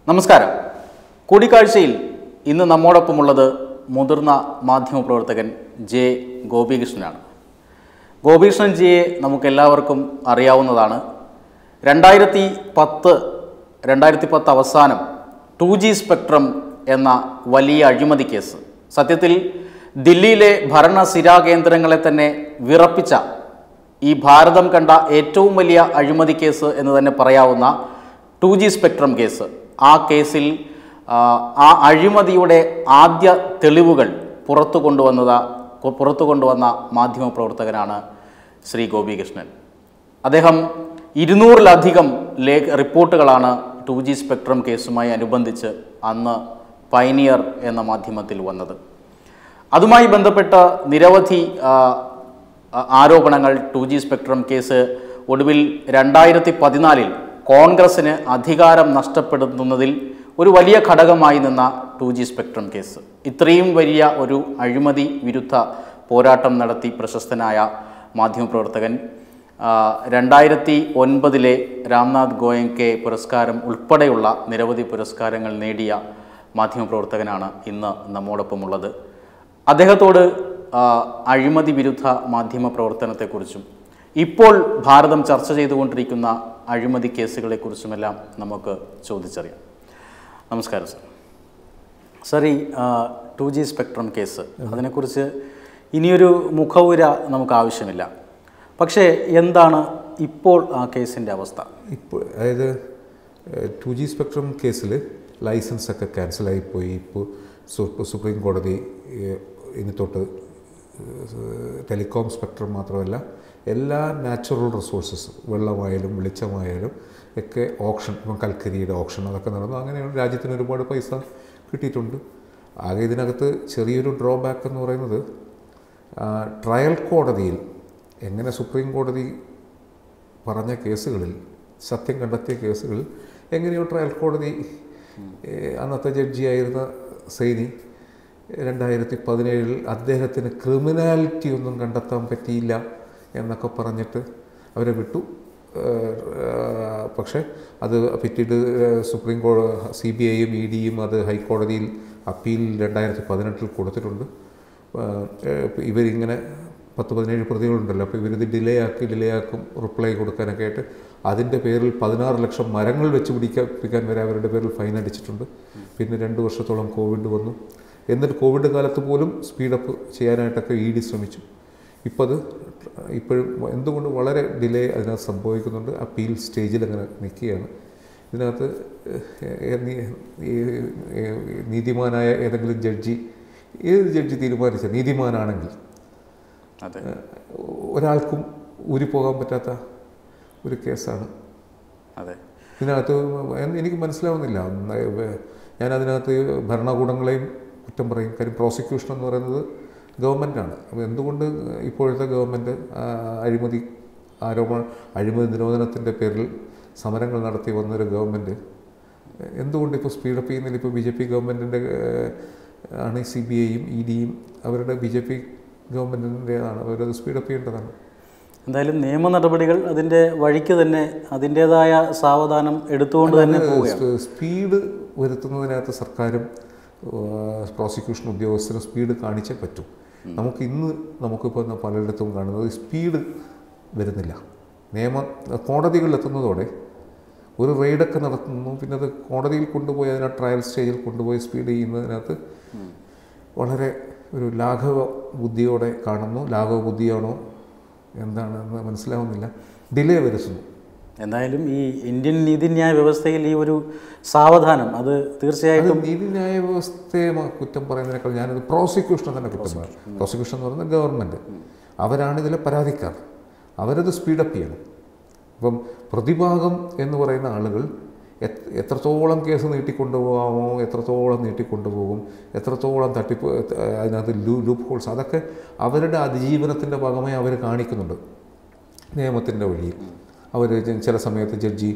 നമസ്കാരം കൂടിക്കാഴ്ചയിൽ ഇന്ന് നമ്മോടൊപ്പമുള്ളത് മുതിർന്ന മാധ്യമപ്രവർത്തകൻ ജെ ഗോപികൃഷ്ണനാണ് ഗോപികൃഷ്ണൻ ജിയെ നമുക്കെല്ലാവർക്കും അറിയാവുന്നതാണ് രണ്ടായിരത്തി പത്ത് രണ്ടായിരത്തി പത്ത് അവസാനം ടു ജി സ്പെക്ട്രം എന്ന വലിയ അഴിമതി കേസ് സത്യത്തിൽ ദില്ലിയിലെ ഭരണ സ്ഥിരാകേന്ദ്രങ്ങളെ തന്നെ വിറപ്പിച്ച ഈ ഭാരതം കണ്ട ഏറ്റവും വലിയ അഴിമതി കേസ് എന്ന് തന്നെ പറയാവുന്ന ടു ജി സ്പെക്ട്രം കേസ് ആ കേസിൽ ആ, ആ അഴിമതിയുടെ ആദ്യ തെളിവുകൾ പുറത്തു കൊണ്ടുവന്നത് പുറത്തു കൊണ്ടുവന്ന മാധ്യമപ്രവർത്തകനാണ് ശ്രീ ഗോപികൃഷ്ണൻ അദ്ദേഹം ഇരുന്നൂറിലധികം ലേഖ റിപ്പോർട്ടുകളാണ് ടു ജി സ്പെക്ട്രം കേസുമായി അനുബന്ധിച്ച് അന്ന് പൈനിയർ എന്ന മാധ്യമത്തിൽ വന്നത് അതുമായി ബന്ധപ്പെട്ട നിരവധി ആ, ആ- ആരോപണങ്ങൾ ടു ജി സ്പെക്ട്രം കേസ് ഒടുവിൽ രണ്ടായിരത്തി പതിനാലിൽ കോൺഗ്രസിന് അധികാരം നഷ്ടപ്പെടുത്തുന്നതിൽ ഒരു വലിയ ഘടകമായി നിന്ന ടു ജി സ്പെക്ട്രം കേസ് ഇത്രയും വലിയ ഒരു അഴിമതി വിരുദ്ധ പോരാട്ടം നടത്തി പ്രശസ്തനായ മാധ്യമപ്രവർത്തകൻ ആ, രണ്ടായിരത്തി ഒൻപതിലെ രാംനാഥ് ഗോയങ്കെ പുരസ്കാരം ഉൾപ്പെടെയുള്ള നിരവധി പുരസ്കാരങ്ങൾ നേടിയ മാധ്യമപ്രവർത്തകനാണ് ഇന്ന് നമ്മോടൊപ്പമുള്ളത് അദ്ദേഹത്തോട് ആ, അഴിമതി വിരുദ്ധ മാധ്യമ പ്രവർത്തനത്തെക്കുറിച്ചും ഇപ്പോൾ ഭാരതം ചർച്ച ചെയ്തുകൊണ്ടിരിക്കുന്ന അഴിമതി കേസുകളെക്കുറിച്ചുമെല്ലാം നമുക്ക് ചോദിച്ചറിയാം നമസ്കാരം സർ സർ ഈ ടു ജി സ്പെക്ട്രം കേസ് അതിനെക്കുറിച്ച് ഇനിയൊരു മുഖവുര നമുക്ക് ആവശ്യമില്ല പക്ഷേ എന്താണ് ഇപ്പോൾ ആ കേസിൻ്റെ അവസ്ഥ ഇപ്പോൾ അതായത് ടു ജി സ്പെക്ട്രം കേസിൽ ലൈസൻസ് ഒക്കെ ക്യാൻസലായിപ്പോയി ഇപ്പോൾ സു- സുപ്രീം കോടതി ഏഹ്, ഇനി തൊട്ട് ടെലികോം സ്പെക്ട്രം മാത്രമല്ല എല്ലാ നാച്ചുറൽ റിസോഴ്സസ് വെള്ളമായാലും വെളിച്ചമായാലും ഒക്കെ ഓപ്ഷൻ ഇപ്പം കൽക്കരിയുടെ ഓപ്ഷൻ അതൊക്കെ നടന്നു അങ്ങനെയാണ് രാജ്യത്തിന് ഒരുപാട് പൈസ കിട്ടിയിട്ടുണ്ട് ആകെ ഇതിനകത്ത് ചെറിയൊരു ഡ്രോബാക്ക് എന്ന് പറയുന്നത് ആ, ട്രയൽ കോടതിയിൽ എങ്ങനെ സുപ്രീം കോടതി പറഞ്ഞ കേസുകളിൽ സത്യം കണ്ടെത്തിയ കേസുകളിൽ എങ്ങനെയോ ട്രയൽ കോടതി ഏഹ്, അന്നത്തെ ജഡ്ജിയായിരുന്ന സൈനി രണ്ടായിരത്തി പതിനേഴിൽ അദ്ദേഹത്തിന് ക്രിമിനാലിറ്റി ഒന്നും കണ്ടെത്താൻ പറ്റിയില്ല എന്നൊക്കെ പറഞ്ഞിട്ട് അവരെ വിട്ടു ഏഹ്, ഏഹ്, പക്ഷേ അത് പിറ്റീട് ഏഹ്, സുപ്രീം കോ സി ബി ഐയും ഇ ഡിയും അത് ഹൈക്കോടതിയിൽ അപ്പീൽ രണ്ടായിരത്തി പതിനെട്ടിൽ കൊടുത്തിട്ടുണ്ട് ഏഹ്, ഇവരിങ്ങനെ പത്ത് പതിനേഴ് പ്രതികളുണ്ടല്ലോ അപ്പോൾ ഇവരിത് ഡിലേ ആക്കി ഡിലേ ആക്കും റിപ്ലൈ കൊടുക്കാനൊക്കെ ആയിട്ട് അതിൻ്റെ പേരിൽ പതിനാറ് ലക്ഷം മരങ്ങൾ വെച്ച് പിടിക്കാൻ വരെ അവരുടെ പേരിൽ ഫൈൻ അടിച്ചിട്ടുണ്ട് പിന്നെ രണ്ട് വർഷത്തോളം കോവിഡ് വന്നു എന്നിട്ട് കോവിഡ് കാലത്ത് പോലും സ്പീഡപ്പ് ചെയ്യാനായിട്ടൊക്കെ ഇ ഡി ശ്രമിച്ചു ഇപ്പോൾ അത് ഇപ്പോഴും എന്തുകൊണ്ട് വളരെ ഡിലേ അതിനകത്ത് സംഭവിക്കുന്നുണ്ട് അപ്പീൽ സ്റ്റേജിൽ അങ്ങനെ നിൽക്കുകയാണ് ഇതിനകത്ത് ഏഹ്, നീ- ഈ- ഈ നീതിമാനായ ഏതെങ്കിലും ജഡ്ജി ഏത് ജഡ്ജി തീരുമാനിച്ച നീതിമാനാണെങ്കിൽ അതെ ഒരാൾക്കും ഊരിപ്പോകാൻ പറ്റാത്ത ഒരു കേസാണ് അതെ ഇതിനകത്ത് എന്ന് എനിക്ക് മനസ്സിലാവുന്നില്ല ഞാനതിനകത്ത് ഭരണകൂടങ്ങളെയും കുറ്റം പറയും കാര്യം പ്രോസിക്യൂഷൻ എന്ന് പറയുന്നത് ഗവൺമെൻറ്റാണ് അപ്പോൾ എന്തുകൊണ്ട് ഇപ്പോഴത്തെ ഗവൺമെൻറ് അഴിമതി ആരോപണ അഴിമതി നിരോധനത്തിൻ്റെ പേരിൽ സമരങ്ങൾ നടത്തി വന്നൊരു ഗവൺമെൻറ് എന്തുകൊണ്ട് ഇപ്പോൾ സ്പീഡപ്പ് ചെയ്യുന്നില്ല ഇപ്പോൾ ബി ജെ പി ഗവൺമെൻറ്റിൻ്റെ ആണ് സി ബി ഐയും ഇ ഡിയും അവരുടെ ബി ജെ പി ഗവൺമെൻറ്റിൻ്റെതാണ് അവരത് സ്പീഡപ്പ് ചെയ്യേണ്ടതാണ് എന്തായാലും നിയമ നടപടികൾ അതിൻ്റെ വഴിക്ക് തന്നെ അതിൻ്റേതായ സാവധാനം എടുത്തുകൊണ്ട് തന്നെ പോവുകയാണ് സ് സ്പീഡ് വരുത്തുന്നതിനകത്ത് സർക്കാരും പ്രോസിക്യൂഷൻ ഉദ്യോഗസ്ഥരും സ്പീഡ് കാണിച്ചേ പറ്റൂ നമുക്ക് ഇന്ന് നമുക്കിപ്പോൾ ന- പലയിടത്തും കാണുന്നത് സ്പീഡ് വരുന്നില്ല നിയമ കോടതികളിലെത്തുന്നതോടെ ഒരു റെയ്ഡൊക്കെ നടത്തുന്നു പിന്നെ അത് കോടതിയിൽ കൊണ്ടുപോയി അതിനെ ട്രയൽ സ്റ്റേജിൽ കൊണ്ടുപോയി സ്പീഡ് ചെയ്യുന്നതിനകത്ത് വളരെ ഒരു ലാഘവ ബുദ്ധിയോടെ കാണുന്നു ലാഘവ ബുദ്ധിയാണോ എന്താണെന്ന് മനസ്സിലാവുന്നില്ല ഡിലേ വരുത്തുന്നു എന്തായാലും ഈ ഇന്ത്യൻ നീതിന്യായ വ്യവസ്ഥയിൽ ഈ ഒരു സാവധാനം അത് തീർച്ചയായിട്ടും അത് നീതിന്യായ വ്യവസ്ഥയെ മ- കുറ്റം പറയുന്നതിനേക്കാൾ ഞാനത് പ്രോസിക്യൂഷനെ തന്നെ കുറ്റം പറയും പ്രോസിക്യൂഷൻ എന്ന് പറയുന്നത് ഗവൺമെൻറ് അവരാണ് ഇതിലെ പരാതിക്കാർ അവരത് സ്പീഡപ്പ് ചെയ്യണം അപ്പം പ്രതിഭാഗം എന്ന് പറയുന്ന ആളുകൾ എത്- എത്രത്തോളം കേസ് നീട്ടിക്കൊണ്ടുപോകാമോ എത്രത്തോളം നീട്ടിക്കൊണ്ടുപോകും എത്രത്തോളം തട്ടിപ്പ് എത്ര- അതിനകത്ത് ലൂ ലൂപ്പ് ഹോൾസ് അതൊക്കെ അവരുടെ അതിജീവനത്തിൻ്റെ ഭാഗമായി അവർ കാണിക്കുന്നുണ്ട് നിയമത്തിൻ്റെ വഴിയിൽ അവർ ചില സമയത്ത് ജഡ്ജി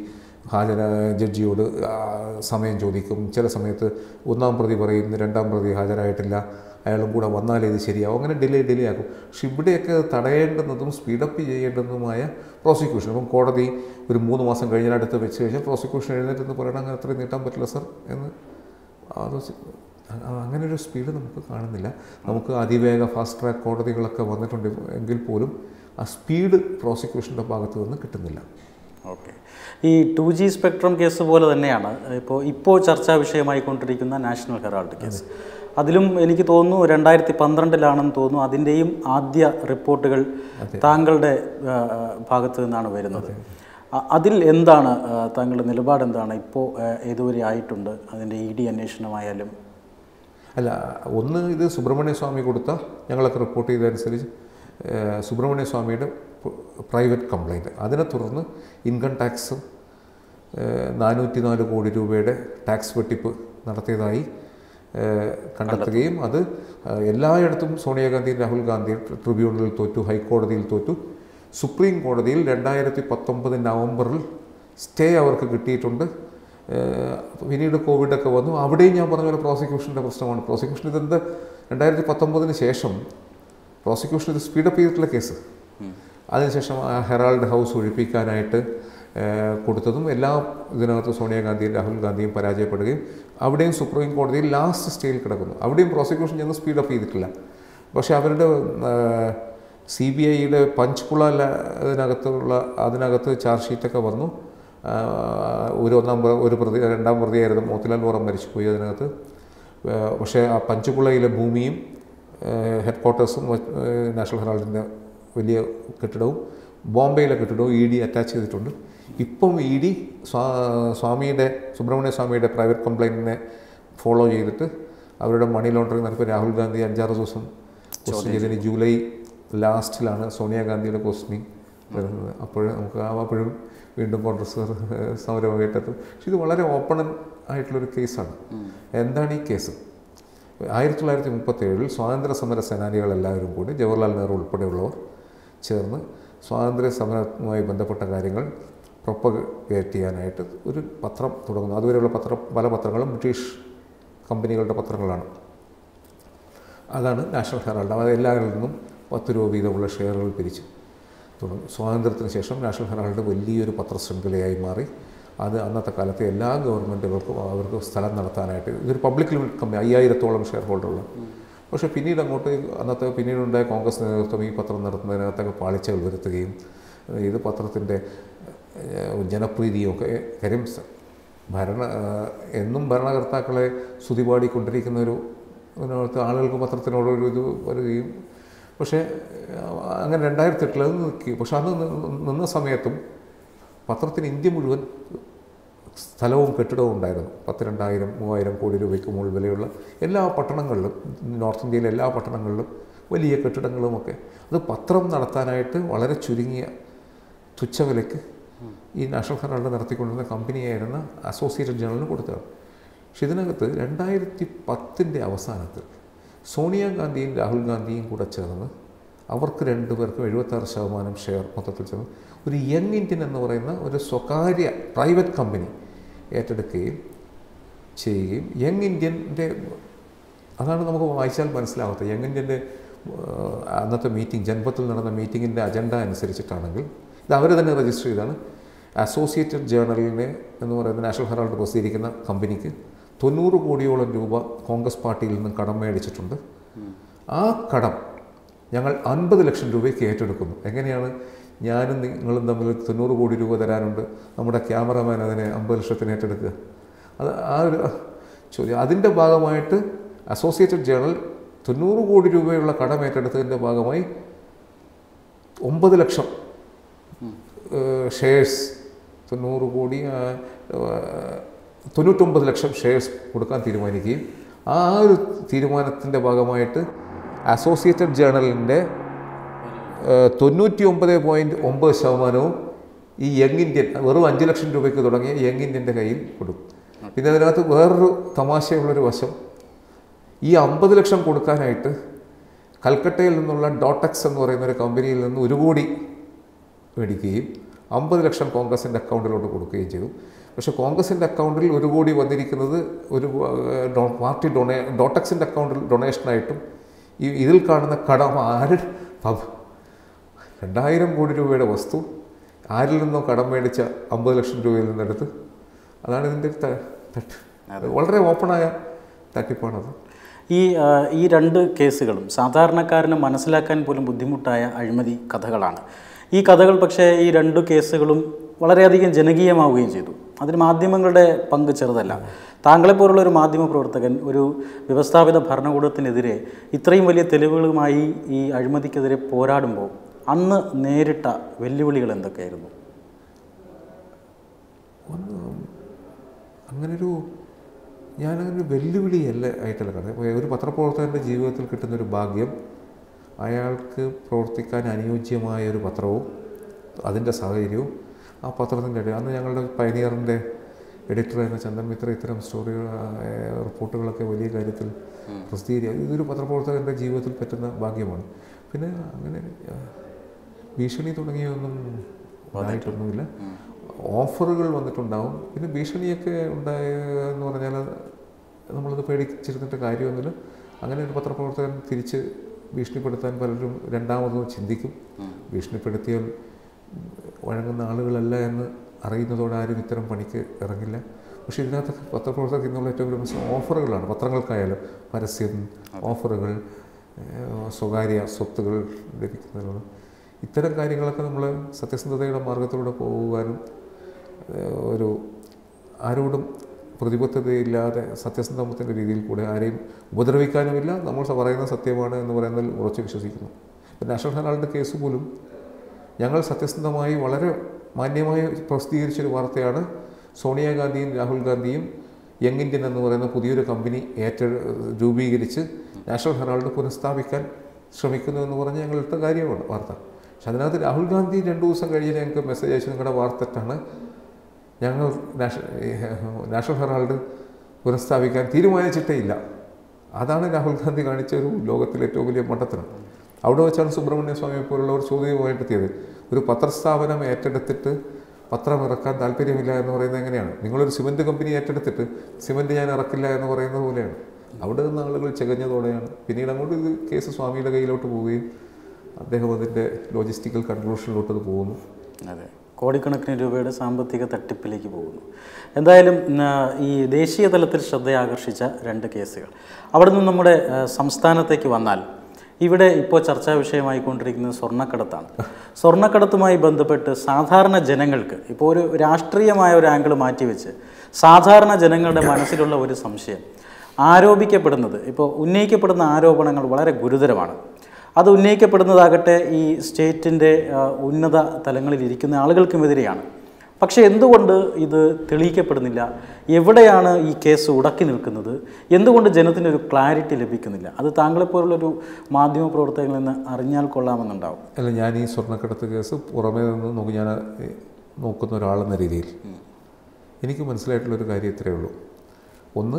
ഹാജരാ ജഡ്ജിയോട് ആ, സമയം ചോദിക്കും ചില സമയത്ത് ഒന്നാം പ്രതി പറയും "ഇന്ന് രണ്ടാം പ്രതി ഹാജരായിട്ടില്ല അയാളും കൂടെ വന്നാലേ ഇത് ശരിയാവും അങ്ങനെ ഡിലേ ഡിലേ ആക്കും പക്ഷെ ഇവിടെയൊക്കെ തടയേണ്ടുന്നതും സ്പീഡപ്പ് ചെയ്യേണ്ടുന്നതുമായ പ്രോസിക്യൂഷൻ അപ്പം കോടതി ഒരു മൂന്ന് മാസം കഴിഞ്ഞാൽ അടുത്ത് വെച്ച് കഴിഞ്ഞാൽ പ്രോസിക്യൂഷൻ എഴുന്നേറ്റെന്ന് പറയണം അങ്ങനെ അത്രയും നീട്ടാൻ പറ്റില്ല സർ എന്ന് ആലോചി അ- അങ്ങനെ ഒരു സ്പീഡ് നമുക്ക് കാണുന്നില്ല നമുക്ക് അതിവേഗ ഫാസ്റ്റ് ട്രാക്ക് കോടതികളൊക്കെ വന്നിട്ടുണ്ട് എങ്കിൽ പോലും ആ സ്പീഡ് പ്രോസിക്യൂഷൻ്റെ ഭാഗത്ത് നിന്ന് കിട്ടുന്നില്ല ഓക്കെ ഈ ടു ജി സ്പെക്ട്രം കേസ് പോലെ തന്നെയാണ് ഇപ്പോൾ ഇപ്പോൾ ചർച്ചാ വിഷയമായിക്കൊണ്ടിരിക്കുന്ന നാഷണൽ ഹെറാൾഡ് കേസ് അതിലും എനിക്ക് തോന്നുന്നു രണ്ടായിരത്തി പന്ത്രണ്ടിലാണെന്ന് തോന്നുന്നു അതിൻ്റെയും ആദ്യ റിപ്പോർട്ടുകൾ താങ്കളുടെ ആ, ഭാഗത്ത് നിന്നാണ് വരുന്നത് അ- അതിൽ എന്താണ് ആ, താങ്കളുടെ നിലപാട് എന്താണ് ഇപ്പോൾ ആ, ഏതുവരെ ആയിട്ടുണ്ട് അതിൻ്റെ ഇ ഡി അന്വേഷണമായാലും അല്ല ഒന്ന് ഇത് സുബ്രഹ്മണ്യ സ്വാമി കൊടുത്ത ഞങ്ങളൊക്കെ റിപ്പോർട്ട് ചെയ്തതനുസരിച്ച് ഏഹ്, സുബ്രഹ്മണ്യ സ്വാമിയുടെ പ്രൈവറ്റ് കംപ്ലൈൻറ്റ് അതിനെ തുടർന്ന് ഇൻകം ടാക്സ് നാനൂറ്റി നാല് കോടി രൂപയുടെ ടാക്സ് വെട്ടിപ്പ് നടത്തിയതായി ഏഹ്, കണ്ടെത്തുകയും അത് ഏഹ്, എല്ലായിടത്തും സോണിയാഗാന്ധിയും രാഹുൽ ഗാന്ധിയും ട്രിബ്യൂണലിൽ തോറ്റു ഹൈക്കോടതിയിൽ തോറ്റു സുപ്രീം കോടതിയിൽ രണ്ടായിരത്തി പത്തൊമ്പത് നവംബറിൽ സ്റ്റേ അവർക്ക് കിട്ടിയിട്ടുണ്ട് ഏഹ് പിന്നീട് കോവിഡൊക്കെ വന്നു അവിടെയും ഞാൻ പറഞ്ഞ പോലെ പ്രോസിക്യൂഷൻ്റെ പ്രശ്നമാണ് പ്രോസിക്യൂഷൻ ഇതെന്ത് രണ്ടായിരത്തി പത്തൊമ്പതിന് ശേഷം പ്രോസിക്യൂഷൻ ഇത് സ്പീഡപ്പ് ചെയ്തിട്ടുള്ള കേസ് അതിനുശേഷം ആ ഹെറാൾഡ് ഹൗസ് ഒഴിപ്പിക്കാനായിട്ട് ഏഹ് കൊടുത്തതും എല്ലാ ഇതിനകത്ത് സോണിയാഗാന്ധിയും രാഹുൽ ഗാന്ധിയും പരാജയപ്പെടുകയും അവിടെയും സുപ്രീം കോടതിയിൽ ലാസ്റ്റ് സ്റ്റേയിൽ കിടക്കുന്നു അവിടെയും പ്രോസിക്യൂഷൻ ചെന്ന് സ്പീഡപ്പ് ചെയ്തിട്ടില്ല പക്ഷേ അവരുടെ സി ബി ഐയുടെ പഞ്ച്കുള ല- അതിനകത്തുള്ള അതിനകത്ത് ചാർജ് ഷീറ്റൊക്കെ വന്നു ആ, ഒരു ഒന്നാം പ്ര- ഒരു പ്രതി രണ്ടാം പ്രതിയായിരുന്നു മോത്തിലാൽ വോറ മരിച്ചുപോയി അതിനകത്ത് ആ, പക്ഷേ ആ പഞ്ച്കുളയിലെ ഭൂമിയും ഹെഡ് ക്വാർട്ടേഴ്സും നാഷണൽ ഹെറാൾഡിൻ്റെ വലിയ കെട്ടിടവും ബോംബെയിലെ കെട്ടിടവും ഇ ഡി അറ്റാച്ച് ചെയ്തിട്ടുണ്ട് ഇപ്പം ഇ ഡി സ്വാ സ്വാമിയുടെ സുബ്രഹ്മണ്യ സ്വാമിയുടെ പ്രൈവറ്റ് കംപ്ലൈൻറ്റിനെ ഫോളോ ചെയ്തിട്ട് അവരുടെ മണി ലോണ്ടറിങ് നടത്തിയ രാഹുൽ ഗാന്ധി അഞ്ചാറ് ദിവസം ക്വസ്റ്റ്യൻ ചെയ്തതിന് ജൂലൈ ലാസ്റ്റിലാണ് സോണിയാഗാന്ധിയുടെ ക്വസ്റ്റ്യനിങ് വരുന്നത് അപ്പോൾ നമുക്ക് ആ അപ്പോഴും വീണ്ടും കോൺഗ്രസ് സമരമായിട്ടെത്തും പക്ഷെ ഇത് വളരെ ഓപ്പൺ ആയിട്ടുള്ളൊരു കേസാണ് എന്താണ് ഈ കേസ് ആയിരത്തി തൊള്ളായിരത്തി മുപ്പത്തേഴിൽ സ്വാതന്ത്ര്യ സമര സേനാനികളെല്ലാവരും കൂടി ജവഹർലാൽ നെഹ്റു ഉൾപ്പെടെയുള്ളവർ ചേർന്ന് സ്വാതന്ത്ര്യ സമരവുമായി ബന്ധപ്പെട്ട കാര്യങ്ങൾ പ്രൊപ്പഗേറ്റ് ചെയ്യാനായിട്ട് ഒരു പത്രം തുടങ്ങുന്നു അതുവരെയുള്ള പത്രം പല പത്രങ്ങളും ബ്രിട്ടീഷ് കമ്പനികളുടെ പത്രങ്ങളാണ് അതാണ് നാഷണൽ ഹെറാൾഡ് അത് എല്ലാവരിൽ നിന്നും പത്ത് രൂപ വീതമുള്ള ഷെയറുകൾ പിരിച്ചു തുടങ്ങി സ്വാതന്ത്ര്യത്തിന് ശേഷം നാഷണൽ ഹെറാൾഡ് വലിയൊരു പത്രശൃംഖലയായി മാറി അത് അന്നത്തെ കാലത്തെ എല്ലാ ഗവൺമെൻറ്റുകൾക്കും അവർക്ക് സ്ഥലം നടത്താനായിട്ട് ഇതൊരു പബ്ലിക് ലിമിറ്റഡ് കമ്പനി അയ്യായിരത്തോളം ഷെയർ ഹോൾഡറുള്ള പക്ഷേ പിന്നീട് അങ്ങോട്ട് അന്നത്തെ പിന്നീടുണ്ടായ കോൺഗ്രസ് നേതൃത്വം ഈ പത്രം നടത്തുന്നതിനകത്തൊക്കെ പാളിച്ചകൾ വരുത്തുകയും ഇത് പത്രത്തിൻ്റെ ജനപ്രീതിയും ഒക്കെ കാര്യം സ- ഭരണ ഏഹ് എന്നും ഭരണകർത്താക്കളെ സ്തുതിപാടിക്കൊണ്ടിരിക്കുന്ന ഒരു ഇതിനകത്ത് ആളുകൾക്ക് പത്രത്തിനോട് ഒരു ഇത് വരികയും പക്ഷേ ഏഹ് അങ്ങനെ രണ്ടായിരത്തി എട്ടിൽ അത് നിൽക്കി പക്ഷെ അന്ന് നി- നിന്ന സമയത്തും പത്രത്തിന് ഇന്ത്യ മുഴുവൻ സ്ഥലവും കെട്ടിടവും ഉണ്ടായിരുന്നു പത്ത് രണ്ടായിരം മൂവായിരം കോടി രൂപയ്ക്ക് മുകളിൽ വിലയുള്ള എല്ലാ പട്ടണങ്ങളിലും നോർത്ത് ഇന്ത്യയിലെ എല്ലാ പട്ടണങ്ങളിലും വലിയ കെട്ടിടങ്ങളുമൊക്കെ അത് പത്രം നടത്താനായിട്ട് വളരെ ചുരുങ്ങിയ തുച്ഛവിലയ്ക്ക് ഈ നാഷണൽ ഹെറാൾഡ് നടത്തിക്കൊണ്ടിരുന്ന കമ്പനിയായിരുന്ന അസോസിയേറ്റഡ് ജേണലിന് കൊടുത്തതാണ് പക്ഷെ ഇതിനകത്ത് രണ്ടായിരത്തി പത്തിൻ്റെ അവസാനത്തിൽ സോണിയാഗാന്ധിയും രാഹുൽ ഗാന്ധിയും കൂടെ ചേർന്ന് അവർക്ക് രണ്ടുപേർക്കും എഴുപത്താറ് ശതമാനം ഷെയർ മൊത്തത്തിൽ ചേർന്ന് ഒരു യങ് ഇന്ത്യൻ എന്ന് പറയുന്ന ഒരു സ്വകാര്യ പ്രൈവറ്റ് കമ്പനി ഏറ്റെടുക്കുകയും ചെയ്യുകയും യങ് ഇന്ത്യൻ്റെ അതാണ് നമുക്ക് വായിച്ചാൽ മനസ്സിലാവാത്തത് യങ് ഇന്ത്യൻ്റെ അന്നത്തെ മീറ്റിംഗ് ജൻപത്തിൽ നടന്ന മീറ്റിങ്ങിൻ്റെ അജണ്ട അനുസരിച്ചിട്ടാണെങ്കിൽ ഇത് അവർ തന്നെ രജിസ്റ്റർ ചെയ്താണ് അസോസിയേറ്റഡ് ജേണലിനെ എന്ന് പറയുന്ന നാഷണൽ ഹെറാൾഡ് പ്രസിദ്ധീകരിക്കുന്ന കമ്പനിക്ക് തൊണ്ണൂറ് കോടിയോളം രൂപ കോൺഗ്രസ് പാർട്ടിയിൽ നിന്ന് കടം മേടിച്ചിട്ടുണ്ട് ആ കടം ഞങ്ങൾ അൻപത് ലക്ഷം രൂപയ്ക്ക് ഏറ്റെടുക്കുന്നു എങ്ങനെയാണ് ഞാനും നിങ്ങളും തമ്മിൽ തൊണ്ണൂറ് കോടി രൂപ തരാനുണ്ട് നമ്മുടെ ക്യാമറമാൻ അതിനെ അമ്പത് ലക്ഷത്തിന് ഏറ്റെടുക്കുക അത് ആ ഒരു ചോദ്യം അതിൻ്റെ ഭാഗമായിട്ട് അസോസിയേറ്റഡ് ജേണൽ തൊണ്ണൂറ് കോടി രൂപയുള്ള കടം ഏറ്റെടുത്തതിൻ്റെ ഭാഗമായി ഒമ്പത് ലക്ഷം ഷെയർസ് തൊണ്ണൂറ് കോടി ആ, ആ, തൊണ്ണൂറ്റൊമ്പത് ലക്ഷം ഷെയർസ് കൊടുക്കാൻ തീരുമാനിക്കുകയും ആ ഒരു തീരുമാനത്തിൻ്റെ ഭാഗമായിട്ട് അസോസിയേറ്റഡ് ജേണലിൻ്റെ തൊണ്ണൂറ്റി ഒമ്പത് പോയിൻറ്റ് ഒമ്പത് ശതമാനവും ഈ യങ് ഇന്ത്യൻ വെറും അഞ്ച് ലക്ഷം രൂപയ്ക്ക് തുടങ്ങിയ യങ് ഇന്ത്യൻ്റെ കയ്യിൽ കൊടുക്കും പിന്നെ അതിനകത്ത് വേറൊരു തമാശയുള്ളൊരു വശം ഈ അമ്പത് ലക്ഷം കൊടുക്കാനായിട്ട് കൽക്കട്ടയിൽ നിന്നുള്ള ഡോട്ടക്സ് എന്ന് പറയുന്ന ഒരു കമ്പനിയിൽ നിന്ന് ഒരു കോടി മേടിക്കുകയും അമ്പത് ലക്ഷം കോൺഗ്രസിൻ്റെ അക്കൗണ്ടിലോട്ട് കൊടുക്കുകയും ചെയ്തു പക്ഷേ കോൺഗ്രസിൻ്റെ അക്കൗണ്ടിൽ ഒരു കോടി വന്നിരിക്കുന്നത് ഒരു ഏഹ്, ഡോ- പാർട്ടി ഡൊണേ ഡോട്ടക്സിൻ്റെ അക്കൗണ്ടിൽ ഡൊണേഷനായിട്ടും ഈ ഇതിൽ കാണുന്ന കടം ആര് പ- രണ്ടായിരം കോടി രൂപയുടെ വസ്തു ആരിൽ നിന്നോ കടം മേടിച്ച അമ്പത് ലക്ഷം രൂപയിൽ നിന്നെടുത്ത് അതാണ് ഇതിൻ്റെ ഒരു ത- തട്ട് വളരെ ഓപ്പണായ തട്ടിപ്പാണത് ഈ ആ, ഈ രണ്ട് കേസുകളും സാധാരണക്കാരന് മനസ്സിലാക്കാൻ പോലും ബുദ്ധിമുട്ടായ അഴിമതി കഥകളാണ് ഈ കഥകൾ പക്ഷേ ഈ രണ്ട് കേസുകളും വളരെയധികം ജനകീയമാവുകയും ചെയ്തു അതിന് മാധ്യമങ്ങളുടെ പങ്ക് ചെറുതല്ല താങ്കളെപ്പോലുള്ള ഒരു മാധ്യമ പ്രവർത്തകൻ ഒരു വ്യവസ്ഥാപിത ഭരണകൂടത്തിനെതിരെ ഇത്രയും വലിയ തെളിവുകളുമായി ഈ അഴിമതിക്കെതിരെ പോരാടുമ്പോൾ അന്ന് നേരിട്ട വെല്ലുവിളികൾ എന്തൊക്കെയായിരുന്നു ഒന്ന് അങ്ങനൊരു ഞാനങ്ങനെ വെല്ലുവിളിയല്ല ആയിട്ടല്ല കാണുന്നത് ഇപ്പോൾ ഒരു പത്രപ്രവർത്തകൻ്റെ ജീവിതത്തിൽ കിട്ടുന്നൊരു ഭാഗ്യം അയാൾക്ക് പ്രവർത്തിക്കാൻ അനുയോജ്യമായ ഒരു പത്രവും അതിൻ്റെ സാഹചര്യവും ആ പത്രത്തിൻ്റെ ഇടയിൽ അന്ന് ഞങ്ങളുടെ പൈനിയറിൻ്റെ എഡിറ്ററായിരുന്ന ചന്ദൻ മിത്ര ഇത്തരം സ്റ്റോറികൾ ആ, റിപ്പോർട്ടുകളൊക്കെ വലിയ കാര്യത്തിൽ പ്രസിദ്ധീകരിക്കുക ഇതൊരു പത്രപ്രവർത്തകൻ്റെ ജീവിതത്തിൽ പറ്റുന്ന ഭാഗ്യമാണ് പിന്നെ അങ്ങനെ ആ, ഭീഷണി തുടങ്ങിയൊന്നും ഉണ്ടായിട്ടൊന്നുമില്ല ഓഫറുകൾ വന്നിട്ടുണ്ടാവും പിന്നെ ഭീഷണിയൊക്കെ ഉണ്ടായ എന്ന് പറഞ്ഞാൽ നമ്മളത് പേടിച്ചിരുന്നിട്ട് കാര്യമൊന്നുമില്ല അങ്ങനെ ഒരു പത്രപ്രവർത്തകൻ തിരിച്ച് ഭീഷണിപ്പെടുത്താൻ പലരും രണ്ടാമതും ചിന്തിക്കും ഭീഷണിപ്പെടുത്തിയാൽ വഴങ്ങുന്ന ആളുകളല്ല എന്ന് അറിയുന്നതോടെ ആരും ഇത്തരം പണിക്ക് ഇറങ്ങില്ല പക്ഷേ ഇതിനകത്ത് പത്രപ്രവർത്തകർക്ക് ഇന്നുള്ള ഏറ്റവും വലിയ പ്രശ്നം ഓഫറുകളാണ് പത്രങ്ങൾക്കായാലും പരസ്യം ഓഫറുകൾ ഏഹ് സ്വകാര്യ സ്വത്തുകൾ ലഭിക്കുന്നതിനുള്ള ഇത്തരം കാര്യങ്ങളൊക്കെ നമ്മൾ സത്യസന്ധതയുടെ മാർഗത്തിലൂടെ പോകുവാനും ഏഹ് ഒരു ആരോടും പ്രതിബദ്ധതയില്ലാതെ സത്യസന്ധമത്തിൻ്റെ രീതിയിൽ കൂടെ ആരെയും ഉപദ്രവിക്കാനുമില്ല നമ്മൾ പറയുന്ന സത്യമാണ് എന്ന് പറയുന്നതിൽ ഉറച്ചു വിശ്വസിക്കുന്നു ഇപ്പം നാഷണൽ ഹെറാൾഡ് കേസ് പോലും ഞങ്ങൾ സത്യസന്ധമായി വളരെ മാന്യമായി പ്രസിദ്ധീകരിച്ചൊരു വാർത്തയാണ് സോണിയാഗാന്ധിയും രാഹുൽ ഗാന്ധിയും യങ് ഇന്ത്യൻ എന്ന് പറയുന്ന പുതിയൊരു കമ്പനി ഏറ്റ രൂപീകരിച്ച് നാഷണൽ ഹെറാൾഡ് പുനഃസ്ഥാപിക്കാൻ ശ്രമിക്കുന്നു എന്ന് പറഞ്ഞ് ഞങ്ങൾ ഇട്ട കാര്യമാണ് വാർത്ത പക്ഷെ അതിനകത്ത് രാഹുൽ ഗാന്ധി രണ്ടു ദിവസം കഴിഞ്ഞ് ഞങ്ങൾക്ക് മെസ്സേജ് അയച്ചു നിങ്ങളുടെ വാർത്ത തെറ്റാണ് ഞങ്ങൾ നാഷ- നാഷണൽ ഹെറാൾഡ് പുനഃസ്ഥാപിക്കാൻ തീരുമാനിച്ചിട്ടേ ഇല്ല അതാണ് രാഹുൽ ഗാന്ധി കാണിച്ച ഒരു ലോകത്തിലെ ഏറ്റവും വലിയ മണ്ടത്തരം അവിടെ വെച്ചാണ് സുബ്രഹ്മണ്യ സ്വാമിയെ പോലുള്ളവർ ചോദ്യവുമായിട്ട് എത്തിയത് ഒരു പത്രസ്ഥാപനം ഏറ്റെടുത്തിട്ട് പത്രം ഇറക്കാൻ താല്പര്യമില്ല എന്ന് പറയുന്നത് എങ്ങനെയാണ് നിങ്ങളൊരു സിമൻറ്റ് കമ്പനി ഏറ്റെടുത്തിട്ട് സിമൻറ്റ് ഞാൻ ഇറക്കില്ല എന്ന് പറയുന്നത് പോലെയാണ് അവിടെ നിന്ന് ആളുകൾ ചെകഞ്ഞതോടെയാണ് പിന്നീട് അങ്ങോട്ട് ഇത് കേസ് സ്വാമിയുടെ കയ്യിലോട്ട് പോവുകയും അദ്ദേഹം അതിൻ്റെ ലോജിസ്റ്റിക്കൽ കൺക്ലൂഷനിലോട്ട് അത് പോകുന്നു അതെ കോടിക്കണക്കിന് രൂപയുടെ സാമ്പത്തിക തട്ടിപ്പിലേക്ക് പോകുന്നു എന്തായാലും ഉം, ആ, ഈ ദേശീയ തലത്തിൽ ശ്രദ്ധയാകർഷിച്ച രണ്ട് കേസുകൾ അവിടെ നിന്ന് നമ്മുടെ ആ, സംസ്ഥാനത്തേക്ക് വന്നാൽ ഇവിടെ ഇപ്പോൾ ചർച്ചാ വിഷയമായിക്കൊണ്ടിരിക്കുന്നത് സ്വർണ്ണക്കടത്താണ് സ്വർണ്ണക്കടത്തുമായി ബന്ധപ്പെട്ട് സാധാരണ ജനങ്ങൾക്ക് ഇപ്പോൾ ഒരു രാഷ്ട്രീയമായ ഒരു ആംഗിൾ മാറ്റിവെച്ച് സാധാരണ ജനങ്ങളുടെ മനസ്സിലുള്ള ഒരു സംശയം ആരോപിക്കപ്പെടുന്നത് ഇപ്പോൾ ഉന്നയിക്കപ്പെടുന്ന ആരോപണങ്ങൾ വളരെ ഗുരുതരമാണ് അത് ഉന്നയിക്കപ്പെടുന്നതാകട്ടെ ഈ സ്റ്റേറ്റിൻ്റെ ഉന്നത തലങ്ങളിൽ ഇരിക്കുന്ന ആളുകൾക്കുമെതിരെയാണ് പക്ഷേ എന്തുകൊണ്ട് ഇത് തെളിയിക്കപ്പെടുന്നില്ല എവിടെയാണ് ഈ കേസ് ഉടക്കി നിൽക്കുന്നത് എന്തുകൊണ്ട് ജനത്തിന് ഒരു ക്ലാരിറ്റി ലഭിക്കുന്നില്ല അത് താങ്കളെപ്പോലുള്ളൊരു മാധ്യമ പ്രവർത്തകരിൽ നിന്ന് അറിഞ്ഞാൽ കൊള്ളാമെന്നുണ്ടാവും അല്ല ഞാൻ ഈ സ്വർണ്ണക്കടത്ത് കേസ് പുറമേ നിന്ന് നോക്കി ഞാൻ ഏഹ്, നോക്കുന്ന ഒരാളെന്ന രീതിയിൽ എനിക്ക് മനസ്സിലായിട്ടുള്ളൊരു കാര്യം ഇത്രയേ ഉള്ളൂ ഒന്ന്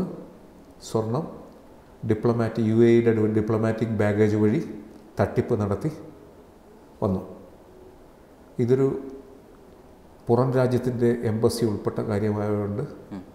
സ്വർണം ഡിപ്ലോമാറ്റിക് യു എയുടെ ഡിപ്ലോമാറ്റിക് ബാഗേജ് വഴി തട്ടിപ്പ് നടത്തി വന്നു ഇതൊരു പുറം രാജ്യത്തിൻ്റെ എംബസി ഉൾപ്പെട്ട കാര്യമായതുകൊണ്ട്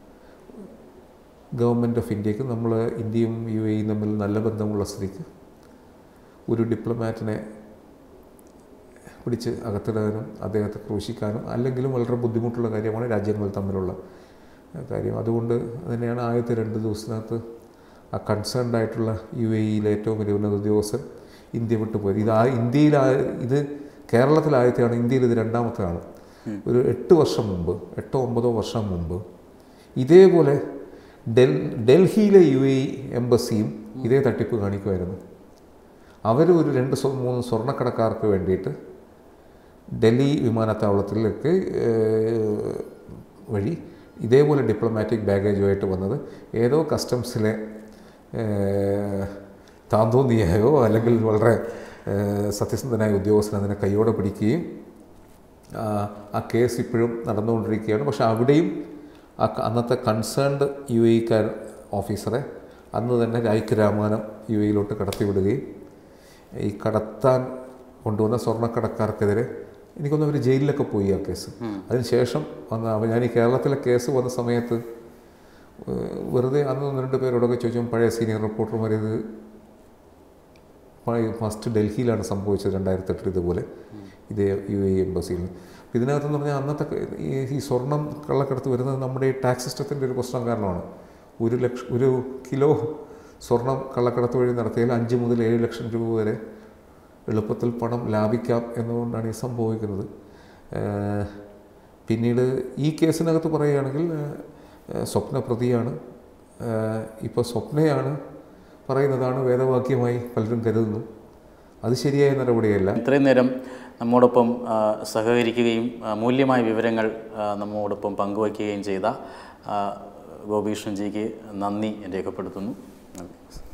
ഗവൺമെൻറ് ഓഫ് ഇന്ത്യക്ക് നമ്മൾ ഇന്ത്യയും യു എയും തമ്മിൽ നല്ല ബന്ധമുള്ള സ്ഥിതിക്ക് ഒരു ഡിപ്ലോമാറ്റിനെ പിടിച്ച് അകത്തിടാനും അദ്ദേഹത്തെ ക്രൂശിക്കാനും അല്ലെങ്കിലും വളരെ ബുദ്ധിമുട്ടുള്ള കാര്യമാണ് രാജ്യങ്ങൾ തമ്മിലുള്ള കാര്യം അതുകൊണ്ട് തന്നെയാണ് ആദ്യത്തെ രണ്ട് ദിവസത്തിനകത്ത് ആ കൺസേൺഡ് ആയിട്ടുള്ള യു എ ഇയിലെ ഏറ്റവും വലിയ ഉന്നത ഉദ്യോഗസ്ഥൻ ഇന്ത്യ വിട്ടു പോയത് ഇത് ആ ഇന്ത്യയിൽ ഇത് കേരളത്തിലാദ്യത്തെയാണ് ഇന്ത്യയിൽ ഇത് രണ്ടാമത്തെയാണ് ഒരു എട്ട് വർഷം മുമ്പ് എട്ടോ ഒമ്പതോ വർഷം മുമ്പ് ഇതേപോലെ ഡെൽ ഡൽഹിയിലെ യു എ എംബസിയും ഇതേ തട്ടിപ്പ് കാണിക്കുമായിരുന്നു അവർ ഒരു രണ്ട് സ്വ- മൂന്ന് സ്വർണ്ണക്കടക്കാർക്ക് വേണ്ടിയിട്ട് ഡൽഹി വിമാനത്താവളത്തിലേക്ക് ഏഹ്, വഴി ഇതേപോലെ ഡിപ്ലോമാറ്റിക് ബാഗേജുമായിട്ട് വന്നത് ഏതോ കസ്റ്റംസിലെ ഏഹ്, താന്തോന്നിയായോ അല്ലെങ്കിൽ വളരെ ഏഹ്, സത്യസന്ധനായ ഉദ്യോഗസ്ഥൻ അതിനെ കൈയോടെ പിടിക്കുകയും ആ, ആ കേസ് ഇപ്പോഴും നടന്നുകൊണ്ടിരിക്കുകയാണ് പക്ഷെ അവിടെയും ആ ക- അന്നത്തെ കൺസേൺഡ് യു എക്കാർ ഓഫീസറെ അന്ന് തന്നെ രായ്ക്ക് രാമാനം യു എയിലോട്ട് കടത്തിവിടുകയും ഈ കടത്താൻ കൊണ്ടുവന്ന സ്വർണ്ണക്കടക്കാർക്കെതിരെ എനിക്കൊന്ന് അവർ ജയിലിലൊക്കെ പോയി ആ കേസ് അതിനുശേഷം വന്ന അപ്പോൾ ഞാൻ ഈ കേരളത്തിലെ കേസ് വന്ന സമയത്ത് ഏഹ്, വെറുതെ അന്ന് ഒന്ന് രണ്ട് പേരോടൊക്കെ ചോദിച്ചു പഴയ സീനിയർ റിപ്പോർട്ടർമാർ ഇത് പഴയ ഫസ്റ്റ് ഡൽഹിയിലാണ് സംഭവിച്ചത് രണ്ടായിരത്തി എട്ടിൽ ഇതുപോലെ ഇതേ യു എ എംബസിയിൽ ഇതിനകത്തെന്ന് പറഞ്ഞാൽ അന്നത്തെ ക- ഈ ഈ സ്വർണം കള്ളക്കടത്ത് വരുന്നത് നമ്മുടെ ഈ ടാക്സ് സിസ്റ്റത്തിൻ്റെ ഒരു പ്രശ്നം കാരണമാണ് ഒരു ലക്ഷം ഒരു കിലോ സ്വർണം കള്ളക്കടത്ത് വഴി നടത്തിയാൽ അഞ്ച് മുതൽ ഏഴ് ലക്ഷം രൂപ വരെ എളുപ്പത്തിൽ പണം ലാഭിക്കാം എന്നുകൊണ്ടാണ് ഈ സംഭവിക്കുന്നത് ഏഹ് പിന്നീട് ഈ കേസിനകത്ത് പറയുകയാണെങ്കിൽ ഏഹ് സ്വപ്ന പ്രതിയാണ് ഇപ്പോൾ സ്വപ്നയാണ് പറയുന്നതാണ് വേദവാക്യമായി പലരും കരുതുന്നു അത് ശരിയായ നടപടിയല്ല ഇത്രയും നേരം നമ്മോടൊപ്പം ആ, സഹകരിക്കുകയും ആ, മൂല്യമായ വിവരങ്ങൾ ആ, നമ്മോടൊപ്പം പങ്കുവയ്ക്കുകയും ചെയ്ത ആ, ഗോപീഷ്ണൻജിക്ക് നന്ദി രേഖപ്പെടുത്തുന്നു നന്ദി